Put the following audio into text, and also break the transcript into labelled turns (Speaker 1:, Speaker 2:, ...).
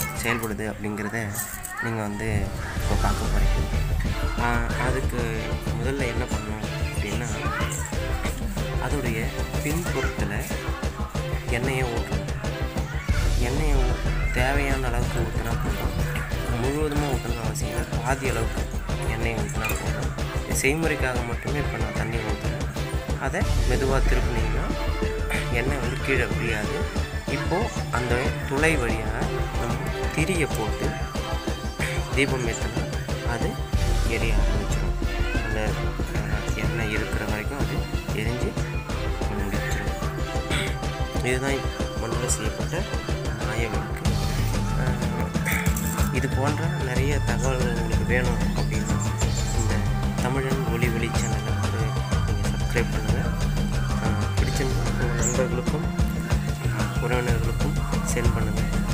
Speaker 1: செயல்படுது அப்படிங்கிறத நீங்கள் வந்து இப்போ பார்க்க போகிறீங்க அதுக்கு முதல்ல என்ன பண்ணணும் அப்படின்னா அதோடைய பின்புறத்தில் எண்ணெயை ஊற்றணும் எண்ணெயை ஊ- தேவையான அளவுக்கு ஊற்றினா போதும் முழுவதுமாக ஊற்றணும் அவசியம் இல்லை பாதி அளவுக்கு எண்ணெயை ஊற்றினா போதும் இது செய்முறைக்காக மட்டுமே இப்போ நான் தண்ணி ஊற்றுறேன் அதை மெதுவாக திருப்பினீங்கன்னா எண்ணெய் வந்து கீழே விழியாது இப்போது அந்த துளை வழியாக நம்ம திரியை போட்டு தீபம் ஏற்றினா அது எரிய ஆரம்பிச்சிடும் அந்த அஹ், எண்ணெய் இருக்கிற வரைக்கும் அது எரிஞ்சு முடிச்சிடும் இதுதான் மண்ணில் செய்யப்பட்ட மாயவிளக்கு அஹ், இது போன்ற நிறைய தகவல்கள் உங்களுக்கு வேணும் அப்படின்னா இந்த தமிழன் ஒளி ஒளி சேனலை வந்து நீங்கள் சப்ஸ்கிரைப் பண்ணுங்கள் பிடிச்சிருந்தா உங்கள் நண்பர்களுக்கும் அஹ், உறவினர்களுக்கும் சென்ட் பண்ணுங்கள்